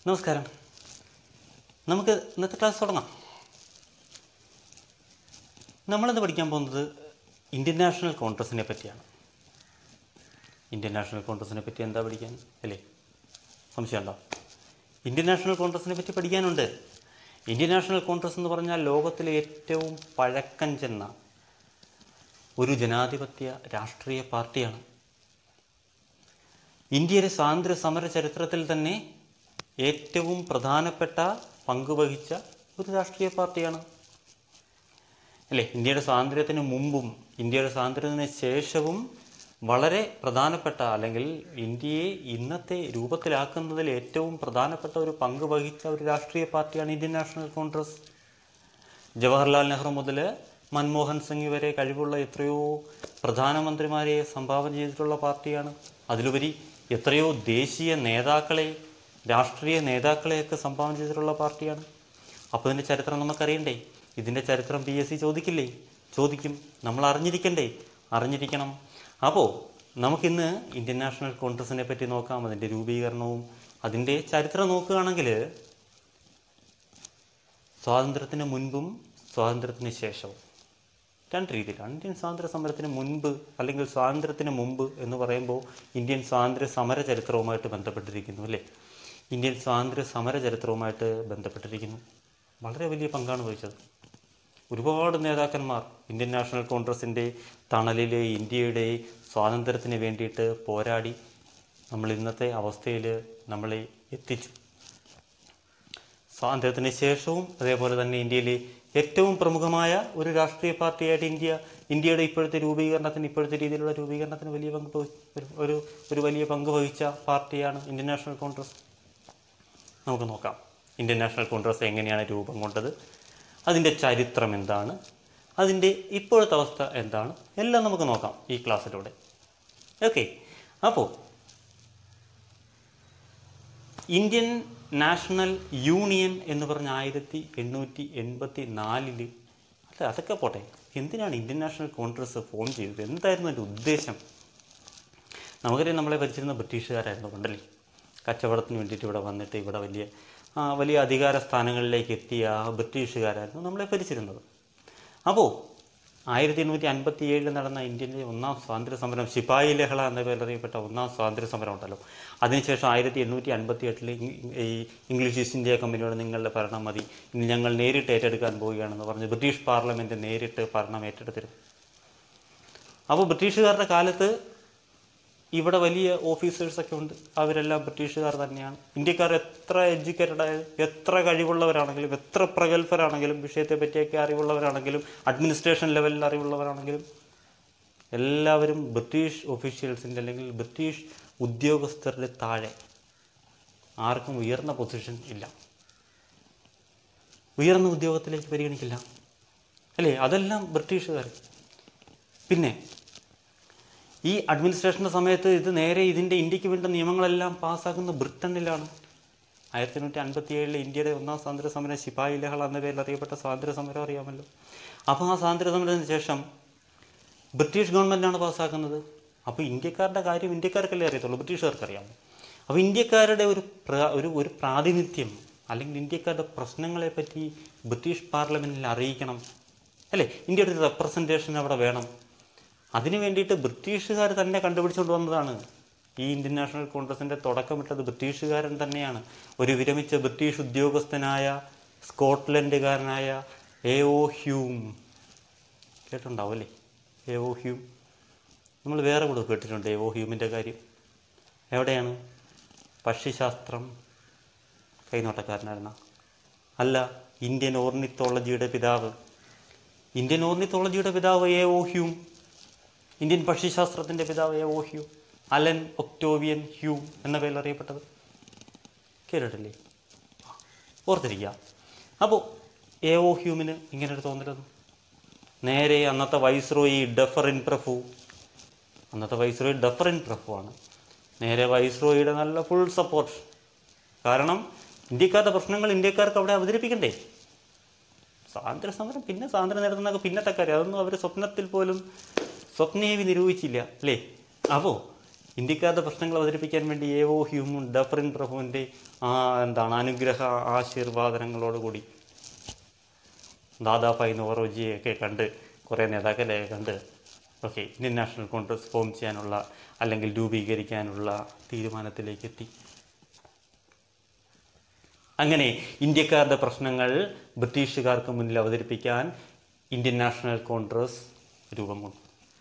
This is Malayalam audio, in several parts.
നമസ്കാരം നമുക്ക് ഇന്നത്തെ ക്ലാസ് തുടങ്ങാം നമ്മളിന്ന് പഠിക്കാൻ പോകുന്നത് ഇന്ത്യൻ നാഷണൽ കോൺഗ്രസിനെ പറ്റിയാണ് ഇന്ത്യൻ നാഷണൽ കോൺഗ്രസിനെ പറ്റി എന്താ പഠിക്കാൻ അല്ലേ സംശയമുണ്ടോ ഇന്ത്യൻ നാഷണൽ കോൺഗ്രസിനെ പറ്റി പഠിക്കാനുണ്ട് ഇന്ത്യൻ നാഷണൽ കോൺഗ്രസ് എന്ന് പറഞ്ഞാൽ ലോകത്തിലെ ഏറ്റവും പഴക്കം ചെന്ന ഒരു ജനാധിപത്യ രാഷ്ട്രീയ പാർട്ടിയാണ് ഇന്ത്യയിലെ സ്വാതന്ത്ര്യ സമര ചരിത്രത്തിൽ തന്നെ ഏറ്റവും പ്രധാനപ്പെട്ട പങ്കുവഹിച്ച ഒരു രാഷ്ട്രീയ പാർട്ടിയാണ് അല്ലേ ഇന്ത്യയുടെ സ്വാതന്ത്ര്യത്തിന് മുമ്പും ഇന്ത്യയുടെ സ്വാതന്ത്ര്യത്തിന് ശേഷവും വളരെ പ്രധാനപ്പെട്ട അല്ലെങ്കിൽ ഇന്ത്യയെ ഇന്നത്തെ രൂപത്തിലാക്കുന്നതിൽ ഏറ്റവും പ്രധാനപ്പെട്ട ഒരു പങ്ക് വഹിച്ച ഒരു രാഷ്ട്രീയ പാർട്ടിയാണ് Indian National Congress Jawaharlal Nehru മുതൽ മൻമോഹൻ സിംഗ് വരെ കഴിവുള്ള എത്രയോ പ്രധാനമന്ത്രിമാരെ സംഭാവന ചെയ്തിട്ടുള്ള പാർട്ടിയാണ് അതിലുപരി എത്രയോ ദേശീയ നേതാക്കളെ രാഷ്ട്രീയ നേതാക്കളെയൊക്കെ സംഭാവന ചെയ്തിട്ടുള്ള പാർട്ടിയാണ് അപ്പോൾ ഇതിൻ്റെ ചരിത്രം നമുക്കറിയണ്ടേ ഇതിൻ്റെ ചരിത്രം പി എസ് സി ചോദിക്കില്ലേ ചോദിക്കും നമ്മൾ അറിഞ്ഞിരിക്കണ്ടേ അറിഞ്ഞിരിക്കണം അപ്പോൾ നമുക്കിന്ന് ഇന്ത്യൻ നാഷണൽ കോൺഗ്രസിനെ പറ്റി നോക്കാം അതിൻ്റെ രൂപീകരണവും അതിൻ്റെ ചരിത്രം നോക്കുകയാണെങ്കിൽ സ്വാതന്ത്ര്യത്തിന് മുൻപും സ്വാതന്ത്ര്യത്തിന് ശേഷവും രണ്ട് രീതിയിലാണ് ഇന്ത്യൻ സ്വാതന്ത്ര്യ സമരത്തിന് മുൻപ് അല്ലെങ്കിൽ സ്വാതന്ത്ര്യത്തിന് മുമ്പ് എന്ന് പറയുമ്പോൾ ഇന്ത്യൻ സ്വാതന്ത്ര്യ സമര ചരിത്രവുമായിട്ട് ബന്ധപ്പെട്ടിരിക്കുന്നു അല്ലേ ഇന്ത്യൻ സ്വാതന്ത്ര്യ സമര ചരിത്രവുമായിട്ട് ബന്ധപ്പെട്ടിരിക്കുന്നു വളരെ വലിയ പങ്കാണ് വഹിച്ചത് ഒരുപാട് നേതാക്കന്മാർ ഇന്ത്യൻ നാഷണൽ കോൺഗ്രസിൻ്റെ തണലിൽ ഇന്ത്യയുടെ സ്വാതന്ത്ര്യത്തിന് വേണ്ടിയിട്ട് പോരാടി നമ്മൾ ഇന്നത്തെ അവസ്ഥയിൽ നമ്മളെ എത്തിച്ചു സ്വാതന്ത്ര്യത്തിന് ശേഷവും അതേപോലെ തന്നെ ഇന്ത്യയിലെ ഏറ്റവും പ്രമുഖമായ ഒരു രാഷ്ട്രീയ പാർട്ടിയായിട്ട് ഇന്ത്യ ഇന്ത്യയുടെ ഇപ്പോഴത്തെ രൂപീകരണത്തിന് ഇപ്പോഴത്തെ രീതിയിലുള്ള രൂപീകരണത്തിന് വലിയ പങ്ക് വഹി- ഒരു- ഒരു ഒരു വലിയ പങ്ക് വഹിച്ച പാർട്ടിയാണ് ഇന്ത്യൻ നാഷണൽ കോൺഗ്രസ് നമുക്ക് നോക്കാം ഇന്ത്യൻ നാഷണൽ കോൺഗ്രസ് എങ്ങനെയാണ് രൂപം കൊണ്ടത് അതിൻ്റെ ചരിത്രം എന്താണ് അതിൻ്റെ ഇപ്പോഴത്തെ അവസ്ഥ എന്താണ് എല്ലാം നമുക്ക് നോക്കാം ഈ ക്ലാസ്സിലൂടെ ഓക്കെ അപ്പോൾ ഇന്ത്യൻ നാഷണൽ യൂണിയൻ എന്ന് പറഞ്ഞ ആയിരത്തി എണ്ണൂറ്റി എൺപത്തി നാലില് അല്ല അതൊക്കെ പോട്ടെ എന്തിനാണ് ഇന്ത്യൻ നാഷണൽ കോൺഗ്രസ് ഫോം ചെയ്തത് എന്തായിരുന്നു അതിൻ്റെ ഉദ്ദേശം നമുക്കറിയാം നമ്മളെ ഭരിച്ചിരുന്ന ബ്രിട്ടീഷുകാരായിരുന്നു പണ്ടല്ലേ കച്ചവടത്തിന് വേണ്ടിയിട്ട് ഇവിടെ വന്നിട്ട് ഇവിടെ വലിയ ആ, വലിയ അധികാര സ്ഥാനങ്ങളിലേക്ക് എത്തിയ ആ ബ്രിട്ടീഷുകാരായിരുന്നു നമ്മളെ ഭരിച്ചിരുന്നത് അപ്പോൾ ആയിരത്തി എണ്ണൂറ്റി അൻപത്തി ഏഴിൽ നടന്ന ഇന്ത്യയിലെ ഒന്നാം സ്വാതന്ത്ര്യ സമരം ശിപായി ലഹള എന്ന പേരിൽ അറിയപ്പെട്ട ഒന്നാം സ്വാതന്ത്ര്യ സമരം ഉണ്ടല്ലോ അതിനുശേഷം ആയിരത്തി എണ്ണൂറ്റി അൻപത്തി എട്ടിൽ ഈ ഇംഗ്ലീഷ് ഈസ്റ്റ് ഇന്ത്യ കമ്പനിയോട് നിങ്ങളുടെ ഭരണം മതി ഇനി ഞങ്ങൾ നേരിട്ട് ഏറ്റെടുക്കാൻ പോവുകയാണെന്ന് പറഞ്ഞ് ബ്രിട്ടീഷ് പാർലമെൻറ്റ് നേരിട്ട് ഭരണം ഏറ്റെടുത്തിരുന്നു അപ്പോൾ ബ്രിട്ടീഷുകാരുടെ കാലത്ത് ഇവിടെ വലിയ ഓഫീസേഴ്സൊക്കെ ഉണ്ട് അവരെല്ലാം ബ്രിട്ടീഷുകാർ തന്നെയാണ് ഇന്ത്യക്കാർ എത്ര എഡ്യൂക്കേറ്റഡ് ആയാലും എത്ര കഴിവുള്ളവരാണെങ്കിലും എത്ര പ്രഗത്ഭരാണെങ്കിലും വിഷയത്തെ പറ്റിയൊക്കെ അറിവുള്ളവരാണെങ്കിലും അഡ്മിനിസ്ട്രേഷൻ ലെവലിൽ അറിവുള്ളവരാണെങ്കിലും എല്ലാവരും ബ്രിട്ടീഷ് ഒഫീഷ്യൽസിൻ്റെ അല്ലെങ്കിൽ ബ്രിട്ടീഷ് ഉദ്യോഗസ്ഥരുടെ താഴെ ആർക്കും ഉയർന്ന പൊസിഷൻ ഇല്ല ഉയർന്ന ഉദ്യോഗത്തിലേക്ക് പരിഗണിക്കില്ല അല്ലേ അതെല്ലാം ബ്രിട്ടീഷുകാർ പിന്നെ ഈ അഡ്മിനിസ്ട്രേഷൻ്റെ സമയത്ത് ഇത് നേരെ ഇതിൻ്റെ ഇന്ത്യക്ക് വേണ്ട നിയമങ്ങളെല്ലാം പാസ്സാക്കുന്നത് ബ്രിട്ടനിലാണ് ആയിരത്തി എണ്ണൂറ്റി അൻപത്തി ഏഴിൽ ഇന്ത്യയുടെ ഒന്നാം സ്വാതന്ത്ര്യ സമരം ശിപായി ലഹള എന്ന പേരിൽ അറിയപ്പെട്ട സ്വാതന്ത്ര്യ സമരം അറിയാമല്ലോ അപ്പോൾ ആ സ്വാതന്ത്ര്യ സമരത്തിന് ശേഷം ബ്രിട്ടീഷ് ഗവൺമെൻറ്റാണ് പാസ്സാക്കുന്നത് അപ്പോൾ ഇന്ത്യക്കാരുടെ കാര്യം ഇന്ത്യക്കാർക്കല്ലേ അറിയത്തുള്ളൂ ബ്രിട്ടീഷുകാർക്ക് അറിയാമോ അപ്പോൾ ഇന്ത്യക്കാരുടെ ഒരു പ്ര- ഒരു ഒരു പ്രാതിനിധ്യം അല്ലെങ്കിൽ ഇന്ത്യക്കാരുടെ പ്രശ്നങ്ങളെ പറ്റി ബ്രിട്ടീഷ് പാർലമെൻറ്റിൽ അറിയിക്കണം അല്ലേ ഇന്ത്യയുടെ ഒരു റെപ്രസെൻറ്റേഷൻ അവിടെ വേണം അതിനു വേണ്ടിയിട്ട് ബ്രിട്ടീഷുകാർ തന്നെ കണ്ടുപിടിച്ചുകൊണ്ട് വന്നതാണ് ഈ ഇന്ത്യൻ നാഷണൽ കോൺഗ്രസിൻ്റെ തുടക്കമിട്ടത് ബ്രിട്ടീഷുകാരൻ തന്നെയാണ് ഒരു വിരമിച്ച ബ്രിട്ടീഷ് ഉദ്യോഗസ്ഥനായ സ്കോട്ട്ലൻഡുകാരനായ എ ഒ ഹ്യൂം കേട്ടിട്ടുണ്ടാവും അല്ലേ എ ഒ ഹ്യൂം നമ്മൾ വേറെ കൂടെ കേട്ടിട്ടുണ്ട് എ ഒ ഹ്യൂമിൻ്റെ കാര്യം എവിടെയാണ് പക്ഷിശാസ്ത്രം കൈനോട്ടക്കാരനായിരുന്ന അല്ല ഇന്ത്യൻ ഓർണിത്തോളജിയുടെ പിതാവ് ഇന്ത്യൻ ഓർണിത്തോളജിയുടെ പിതാവ് എ ഒ ഹ്യൂം ഇന്ത്യൻ പക്ഷിശാസ്ത്രത്തിൻ്റെ പിതാവ് A O Hume Allan Octavian Hume എന്ന പേരിൽ അറിയപ്പെട്ടത് കേട്ടിട്ടില്ലേ ഓർത്തിരിക്കുക അപ്പോൾ എ ഒ ഹ്യൂമിന് ഇങ്ങനൊരു തോന്നലൊന്നും നേരെ അന്നത്തെ വൈസ്രോയി ഡെഫറിൻ പ്രഭു അന്നത്തെ വൈസ്രോയി ഡെഫറിൻ പ്രഭു ആണ് നേരെ വൈസ്രോയിയുടെ നല്ല ഫുൾ സപ്പോർട്ട് കാരണം ഇന്ത്യക്കാരുടെ പ്രശ്നങ്ങൾ ഇന്ത്യക്കാർക്ക് അവിടെ അവതരിപ്പിക്കണ്ടേ സ്വാതന്ത്ര്യ സമരം പിന്നെ സ്വാതന്ത്ര്യം നേടുന്നതൊക്കെ പിന്നത്തെ കാര്യം അതൊന്നും അവർ സ്വപ്നത്തിൽ പോലും സ്വപ്നേവി നിരൂപിച്ചില്ല അല്ലേ അപ്പോൾ ഇന്ത്യക്കാരുടെ പ്രശ്നങ്ങൾ അവതരിപ്പിക്കാൻ വേണ്ടി എ ഒ ഹ്യൂമും ഡഫറിൻ പ്രഭുവിൻ്റെ ആ എന്താണ് അനുഗ്രഹ ആശീർവാദനങ്ങളോടുകൂടി ദാദാഭായ് നവറോജിയെയൊക്കെ കണ്ട് കുറേ നേതാക്കളെയൊക്കെ കണ്ട് okay Indian National Congress form ചെയ്യാനുള്ള അല്ലെങ്കിൽ രൂപീകരിക്കാനുള്ള തീരുമാനത്തിലേക്ക് എത്തി അങ്ങനെ ഇന്ത്യക്കാരുടെ പ്രശ്നങ്ങൾ ബ്രിട്ടീഷുകാർക്ക് മുന്നിൽ അവതരിപ്പിക്കാൻ ഇന്ത്യൻ നാഷണൽ കോൺഗ്രസ് രൂപം കൊണ്ടു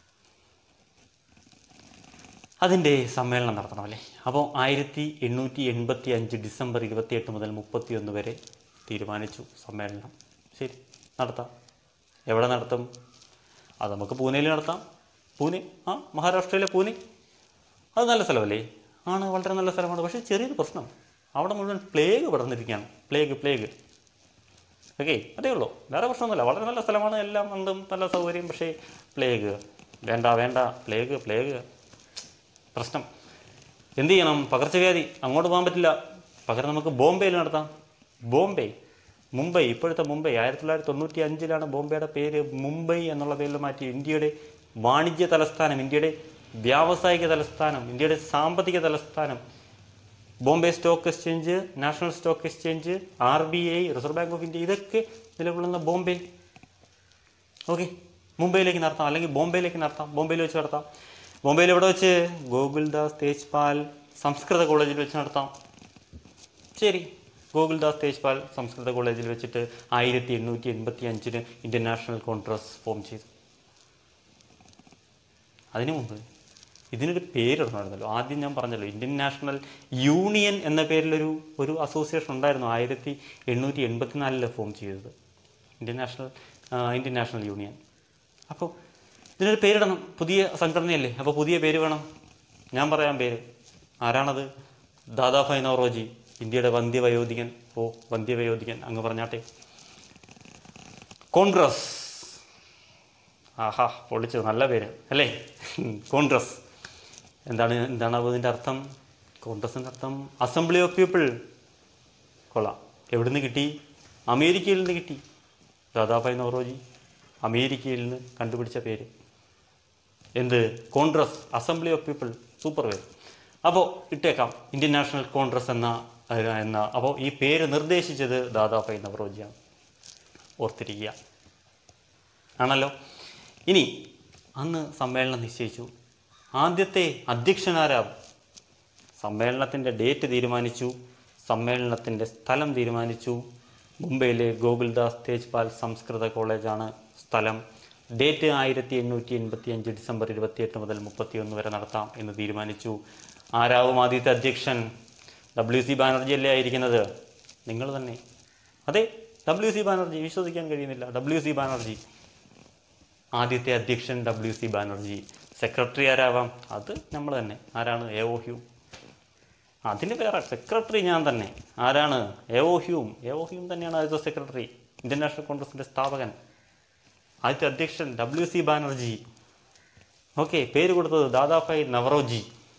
അതിൻ്റെ സമ്മേളനം നടത്തണം അല്ലേ അപ്പോൾ ആയിരത്തി എണ്ണൂറ്റി എൺപത്തി അഞ്ച് ഡിസംബർ ഇരുപത്തിയെട്ട് മുതൽ മുപ്പത്തിയൊന്ന് വരെ തീരുമാനിച്ചു സമ്മേളനം ശരി നടത്താം എവിടെ നടത്തും അത് നമുക്ക് പൂനെയിൽ നടത്താം പൂനെ ആ മഹാരാഷ്ട്രയിലെ പൂനെ അത് നല്ല സ്ഥലമല്ലേ ആണ് വളരെ നല്ല സ്ഥലമാണ് പക്ഷേ ചെറിയൊരു പ്രശ്നം അവിടെ മുഴുവൻ പ്ലേഗ് പടർന്നിരിക്കുകയാണ് പ്ലേഗ് പ്ലേഗ് ഓക്കെ അതേ ഉള്ളൂ വേറെ പ്രശ്നമൊന്നുമില്ല വളരെ നല്ല സ്ഥലമാണ് എല്ലാം എന്തും നല്ല സൗകര്യം പക്ഷേ പ്ലേഗ് വേണ്ട വേണ്ട പ്ലേഗ് പ്ലേഗ് പ്രശ്നം എന്ത് ചെയ്യണം പകർച്ചവ്യാധി അങ്ങോട്ട് പോകാൻ പറ്റില്ല പകരം നമുക്ക് ബോംബെയിൽ നടത്താം ബോംബെ മുംബൈ ഇപ്പോഴത്തെ മുംബൈ ആയിരത്തി തൊള്ളായിരത്തി തൊണ്ണൂറ്റി അഞ്ചിലാണ് ബോംബെയുടെ പേര് മുംബൈ എന്നുള്ള പേരിൽ മാറ്റി ഇന്ത്യയുടെ വാണിജ്യ തലസ്ഥാനം ഇന്ത്യയുടെ വ്യാവസായിക തലസ്ഥാനം ഇന്ത്യയുടെ സാമ്പത്തിക തലസ്ഥാനം Bombay stock exchange National Stock Exchange R B I Reserve Bank of India ഇതൊക്കെ നിലകൊള്ളുന്ന ബോംബെ ഓക്കെ മുംബൈയിലേക്ക് നടത്താം അല്ലെങ്കിൽ ബോംബെയിലേക്ക് നടത്താം ബോംബെയിൽ വെച്ച് നടത്താം ബോംബെയിൽ എവിടെ വെച്ച് ഗോകുൽദാസ് തേജ്പാൽ സംസ്കൃത കോളേജിൽ വെച്ച് നടത്താം ശരി ഗോകുൽദാസ് തേജ്പാൽ സംസ്കൃത കോളേജിൽ വെച്ചിട്ട് ആയിരത്തി എണ്ണൂറ്റി എൺപത്തി അഞ്ചിന് ഇന്ത്യൻ നാഷണൽ കോൺഗ്രസ് ഫോം ചെയ്തു അതിനു മുമ്പ് ഇതിനൊരു പേരിടണമായിരുന്നല്ലോ ആദ്യം ഞാൻ പറഞ്ഞല്ലോ ഇന്ത്യൻ നാഷണൽ യൂണിയൻ എന്ന പേരിലൊരു ഒരു അസോസിയേഷൻ ഉണ്ടായിരുന്നു ആയിരത്തി എണ്ണൂറ്റി എൺപത്തിനാലില് ഫോം ചെയ്തത് ഇന്ത്യൻ നാഷണൽ ആ, ഇന്ത്യൻ നാഷണൽ യൂണിയൻ അപ്പോൾ ഇതിനൊരു പേരിടണം പുതിയ സംഘടനയല്ലേ അപ്പോൾ പുതിയ പേര് വേണം ഞാൻ പറയാം പേര് ആരാണത് ദാദാഭായ് നവറോജി ഇന്ത്യയുടെ വന്ധ്യവയോധികൻ ഓ വന്ധ്യവയോധികൻ അങ്ങ് പറഞ്ഞാട്ടെ കോൺഗ്രസ് ആഹാ പൊളിച്ചത് നല്ല പേര് അല്ലേ കോൺഗ്രസ് എന്താണ് എന്താണ് അപ്പോൾ ഇതിൻ്റെ അർത്ഥം കോൺഗ്രസിൻ്റെ അർത്ഥം അസംബ്ലി ഓഫ് പീപ്പിൾ കൊള്ളാം എവിടുന്ന് കിട്ടി അമേരിക്കയിൽ നിന്ന് കിട്ടി ദാദാഭായ് നവറോജി അമേരിക്കയിൽ നിന്ന് കണ്ടുപിടിച്ച പേര് എന്ത് congress assembly of people super പേര് അപ്പോൾ ഇട്ടേക്കാം ഇന്ത്യൻ നാഷണൽ കോൺഗ്രസ് എന്ന എന്ന അപ്പോൾ ഈ പേര് നിർദ്ദേശിച്ചത് ദാദാഭായ് നവറോജിയാണ് ഓർത്തിരിക്കുക ആണല്ലോ ഇനി അന്ന് സമ്മേളനം നിശ്ചയിച്ചു ആദ്യത്തെ അധ്യക്ഷനാരാവും സമ്മേളനത്തിൻ്റെ ഡേറ്റ് തീരുമാനിച്ചു സമ്മേളനത്തിൻ്റെ സ്ഥലം തീരുമാനിച്ചു മുംബൈയിലെ ഗോകുൽദാസ് തേജ്പാൽ സംസ്കൃത കോളേജാണ് സ്ഥലം ഡേറ്റ് ആയിരത്തി എണ്ണൂറ്റി എൺപത്തി അഞ്ച് ഡിസംബർ ഇരുപത്തിയെട്ട് മുതൽ മുപ്പത്തിയൊന്ന് വരെ നടത്താം എന്ന് തീരുമാനിച്ചു ആരാവും ആദ്യത്തെ അധ്യക്ഷൻ ഡബ്ല്യു സി ബാനർജി അല്ലേ ആയിരിക്കുന്നത് നിങ്ങൾ തന്നെ അതെ ഡബ്ല്യു സി ബാനർജി വിശ്വസിക്കാൻ കഴിയുന്നില്ല ഡബ്ല്യു സി ബാനർജി ആദ്യത്തെ അധ്യക്ഷൻ ഡബ്ല്യു സി ബാനർജി സെക്രട്ടറി ആരാവാം അത് നമ്മൾ തന്നെ ആരാണ് എ ഒ ഹ്യൂ അതിന് വേറെ സെക്രട്ടറി ഞാൻ തന്നെ ആരാണ് A O Hume A O Hume തന്നെയാണ് ആദ്യത്തെ സെക്രട്ടറി ഇന്ത്യൻ നാഷണൽ കോൺഗ്രസിൻ്റെ സ്ഥാപകൻ ആദ്യത്തെ അധ്യക്ഷൻ ഡബ്ല്യു സി ബാനർജി ഓക്കെ പേര് കൊടുത്തത് ദാദാഭായ് നവറോജി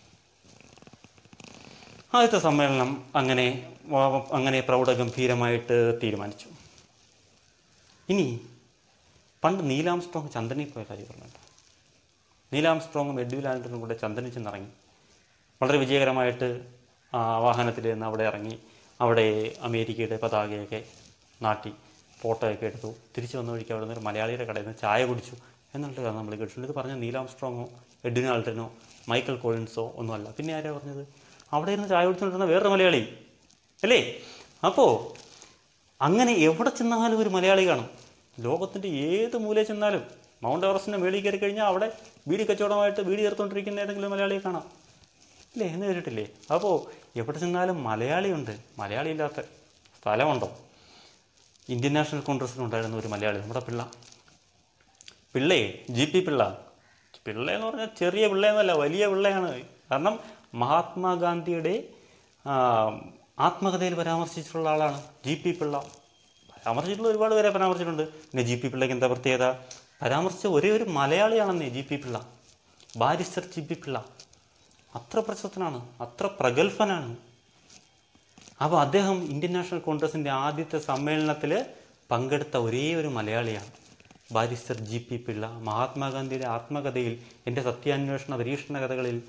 ആദ്യത്തെ സമ്മേളനം അങ്ങനെ വ- അങ്ങനെ പ്രൗഢഗംഭീരമായിട്ട് തീരുമാനിച്ചു ഇനി പണ്ട് നീലാം സ്ട്രോങ് ചന്ദനിൽ പോയ കാര്യം പറഞ്ഞിട്ട് നീലാം സ്ട്രോങ്ങും എഡ്വിൽ ആൻഡ്രനും കൂടെ ചന്ദനിൽ ചെന്നിറങ്ങി വളരെ വിജയകരമായിട്ട് ആ വാഹനത്തിൽ നിന്ന് അവിടെ ഇറങ്ങി അവിടെ അമേരിക്കയുടെ പതാകയൊക്കെ നാട്ടി ഫോട്ടോയൊക്കെ എടുത്തു തിരിച്ചു വന്ന വഴിക്ക് അവിടെ നിന്ന് ഒരു മലയാളിയുടെ കടയിൽ നിന്ന് ചായ കുടിച്ചു എന്നുള്ള കഥ നമ്മൾ കേട്ടിട്ടുണ്ട് ഇത് പറഞ്ഞ നീലാം സ്ട്രോങ്ങോ എഡ്വിൻ ആൾട്ടനോ മൈക്കൽ കോളിൻസോ ഒന്നുമല്ല പിന്നെ ആരാ പറഞ്ഞത് അവിടെ ഇരുന്ന് ചായ കുടിച്ചുകൊണ്ടിരുന്ന വേറൊരു മലയാളി അല്ലേ അപ്പോൾ അങ്ങനെ എവിടെ ചെന്നാലും ഒരു മലയാളി കാണും ലോകത്തിൻ്റെ ഏത് മൂലയിൽ ചെന്നാലും മൗണ്ട് എവറസ്റ്റിൻ്റെ മേളിൽ കയറി കഴിഞ്ഞാൽ അവിടെ ബീഡി കച്ചവടമായിട്ട് ബീഡി ചേർത്തുകൊണ്ടിരിക്കുന്ന ഏതെങ്കിലും മലയാളിയെ കാണാം ഇല്ലേ എന്ന് കേട്ടിട്ടില്ലേ അപ്പോൾ എവിടെ ചെന്നാലും മലയാളിയുണ്ട് മലയാളി ഇല്ലാത്ത സ്ഥലമുണ്ടോ ഇന്ത്യൻ നാഷണൽ കോൺഗ്രസ്സിലുണ്ടായിരുന്ന ഒരു മലയാളി നമ്മുടെ പിള്ള പിള്ളേ ജി പി പിള്ള പിള്ള എന്ന് പറഞ്ഞാൽ ചെറിയ പിള്ളയെന്നല്ല വലിയ പിള്ളയാണ് കാരണം മഹാത്മാഗാന്ധിയുടെ ആ, ആത്മകഥയിൽ പരാമർശിച്ചിട്ടുള്ള ആളാണ് ജി പി പിള്ള പരാമർശിച്ചിട്ടുള്ള ഒരുപാട് പേരെ പരാമർശിച്ചിട്ടുണ്ട് പിന്നെ ജി പി പിള്ളയ്ക്ക് എന്താ പ്രത്യേകത പരാമർശിച്ച ഒരേ ഒരു മലയാളിയാണെന്നേ G P Pillai barrister G P Pillai അത്ര പ്രശസ്തനാണ് അത്ര പ്രഗത്ഭനാണ് അപ്പോൾ അദ്ദേഹം ഇന്ത്യൻ നാഷണൽ കോൺഗ്രസിൻ്റെ ആദ്യത്തെ സമ്മേളനത്തിൽ പങ്കെടുത്ത ഒരേ ഒരു മലയാളിയാണ് ബാരിസ്റ്റർ ജി പി പിള്ള മഹാത്മാഗാന്ധിയുടെ ആത്മകഥയിൽ എൻ്റെ സത്യാന്വേഷണ പരീക്ഷണ കഥകളിൽ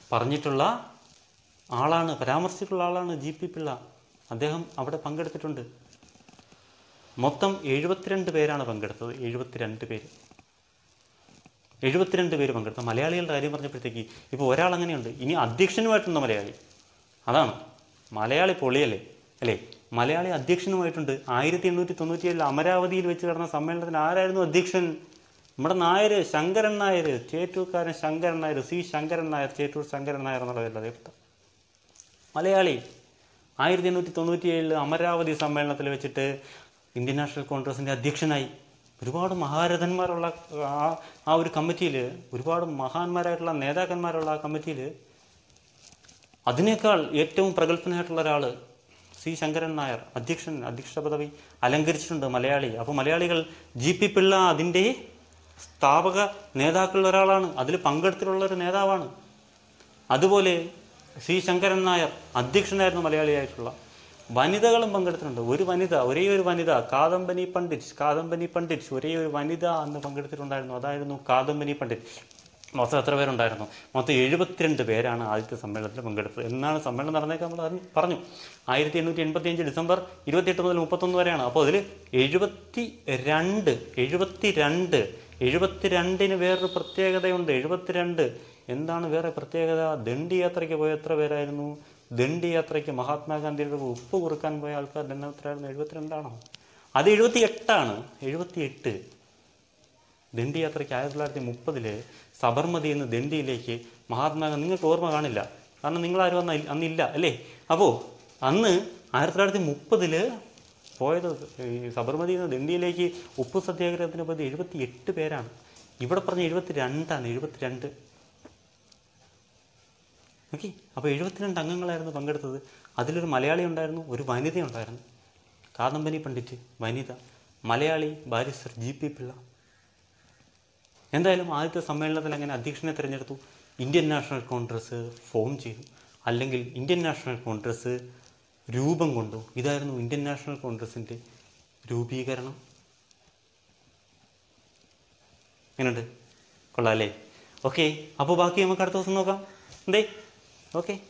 പറഞ്ഞിട്ടുള്ള ആളാണ് പരാമർശിച്ചിട്ടുള്ള ആളാണ് ജി പി പിള്ള അദ്ദേഹം അവിടെ പങ്കെടുത്തിട്ടുണ്ട് മൊത്തം എഴുപത്തിരണ്ട് പേരാണ് പങ്കെടുത്തത് എഴുപത്തിരണ്ട് പേര് എഴുപത്തിരണ്ട് പേര് പങ്കെടുത്ത മലയാളികളുടെ കാര്യം പറഞ്ഞപ്പോഴത്തേക്ക് ഇപ്പോൾ ഒരാൾ അങ്ങനെയുണ്ട് ഇനി അധ്യക്ഷനുമായിട്ടുണ്ട് മലയാളി അതാണ് മലയാളി പൊളിയല്ലേ അല്ലേ മലയാളി അധ്യക്ഷനുമായിട്ടുണ്ട് ആയിരത്തി എണ്ണൂറ്റി തൊണ്ണൂറ്റി ഏഴിൽ അമരാവതിയിൽ വെച്ച് നടന്ന സമ്മേളനത്തിന് ആരായിരുന്നു അധ്യക്ഷൻ നമ്മുടെ നായർ ശങ്കരൻ നായർ ചേറ്റൂർക്കാരൻ ശങ്കരൻ നായർ സി ശങ്കരൻ നായർ ചേറ്റൂർ ശങ്കരൻ നായർ എന്നുള്ള പേരിൽ അറിയപ്പെട്ട മലയാളി ആയിരത്തി എണ്ണൂറ്റി തൊണ്ണൂറ്റി ഏഴിൽ അമരാവതി സമ്മേളനത്തിൽ വെച്ചിട്ട് ഇന്ത്യൻ നാഷണൽ കോൺഗ്രസിൻ്റെ അധ്യക്ഷനായി ഒരുപാട് മഹാരഥന്മാരുള്ള ആ ആ ഒരു കമ്മിറ്റിയിൽ ഒരുപാട് മഹാന്മാരായിട്ടുള്ള നേതാക്കന്മാരുള്ള ആ കമ്മിറ്റിയിൽ അതിനേക്കാൾ ഏറ്റവും പ്രഗത്ഭനായിട്ടുള്ള ഒരാൾ സി ശങ്കരൻ നായർ അധ്യക്ഷൻ അധ്യക്ഷ പദവി അലങ്കരിച്ചിട്ടുണ്ട് മലയാളി അപ്പോൾ മലയാളികൾ ജി പി പിള്ള അതിൻ്റെ സ്ഥാപക നേതാക്കളിൽ ഒരാളാണ് അതിൽ പങ്കെടുത്തിട്ടുള്ള ഒരു നേതാവാണ് അതുപോലെ സി ശങ്കരൻ നായർ അധ്യക്ഷനായിരുന്നു മലയാളിയായിട്ടുള്ള വനിതകളും പങ്കെടുത്തിട്ടുണ്ട് ഒരു വനിത ഒരേ ഒരു വനിത കാദംബനി പണ്ഡിറ്റ് കാദംബനി പണ്ഡിറ്റ് ഒരേ ഒരു വനിത അന്ന് പങ്കെടുത്തിട്ടുണ്ടായിരുന്നു അതായിരുന്നു കാദംബനി പണ്ഡിറ്റ് മൊത്തം എത്ര പേരുണ്ടായിരുന്നു മൊത്തം എഴുപത്തിരണ്ട് പേരാണ് ആദ്യത്തെ സമ്മേളനത്തിൽ പങ്കെടുത്തത് എന്നാണ് സമ്മേളനം നടന്നേക്കാൻ നമ്മൾ അറിഞ്ഞു പറഞ്ഞു ആയിരത്തി എണ്ണൂറ്റി എൺപത്തി അഞ്ച് ഡിസംബർ ഇരുപത്തിയെട്ട് മുതൽ മുപ്പത്തൊന്ന് വരെയാണ് അപ്പോൾ അതിൽ എഴുപത്തി രണ്ട് എഴുപത്തി രണ്ട് എഴുപത്തിരണ്ടിന് വേറൊരു പ്രത്യേകതയുണ്ട് എഴുപത്തിരണ്ട് എന്താണ് വേറെ പ്രത്യേകത ദണ്ഡി യാത്രയ്ക്ക് പോയ എത്ര പേരായിരുന്നു ദണ്ഡി യാത്രയ്ക്ക് മഹാത്മാഗാന്ധിയുടെ ഉപ്പ് കുറുക്കാൻ പോയ ആൾക്കാർ എണ്ണം എത്രയായിരുന്നു എഴുപത്തിരണ്ടാണോ അത് എഴുപത്തി എട്ടാണ് എഴുപത്തി എട്ട് ദണ്ഡി യാത്രയ്ക്ക് ആയിരത്തി തൊള്ളായിരത്തി മുപ്പതില് സബർമതിയിൽ നിന്ന് ദണ്ഡിയിലേക്ക് മഹാത്മാഗാന്ധി നിങ്ങൾക്ക് ഓർമ്മ കാണില്ല കാരണം നിങ്ങളാരും അന്ന് ഇല്ല- അന്നില്ല അല്ലേ അപ്പോൾ അന്ന് ആയിരത്തി തൊള്ളായിരത്തി മുപ്പതില് പോയത് ഈ സബർമതിയിൽ നിന്ന് ദണ്ഡിയിലേക്ക് ഉപ്പ് സത്യാഗ്രഹത്തിന് പോയത് എഴുപത്തി എട്ട് പേരാണ് ഇവിടെ പറഞ്ഞ എഴുപത്തി രണ്ടാണ് എഴുപത്തിരണ്ട് ഓക്കെ അപ്പോൾ എഴുപത്തിരണ്ട് അംഗങ്ങളായിരുന്നു പങ്കെടുത്തത് അതിലൊരു മലയാളി ഉണ്ടായിരുന്നു ഒരു വനിത ഉണ്ടായിരുന്നു കാദംബനി പണ്ഡിറ്റ് വനിത Malayali barrister G P Pillai എന്തായാലും ആദ്യത്തെ സമ്മേളനത്തിൽ അങ്ങനെ അധ്യക്ഷനെ തിരഞ്ഞെടുത്തു ഇന്ത്യൻ നാഷണൽ കോൺഗ്രസ് ഫോം ചെയ്തു അല്ലെങ്കിൽ ഇന്ത്യൻ നാഷണൽ കോൺഗ്രസ് രൂപം കൊണ്ടു ഇതായിരുന്നു ഇന്ത്യൻ നാഷണൽ കോൺഗ്രസിൻ്റെ രൂപീകരണം എങ്ങനെയുണ്ട് കൊള്ളാം അല്ലേ ഓക്കെ അപ്പോൾ ബാക്കി നമുക്ക് അടുത്ത ദിവസം നോക്കാം എന്തേ ഓക്കെ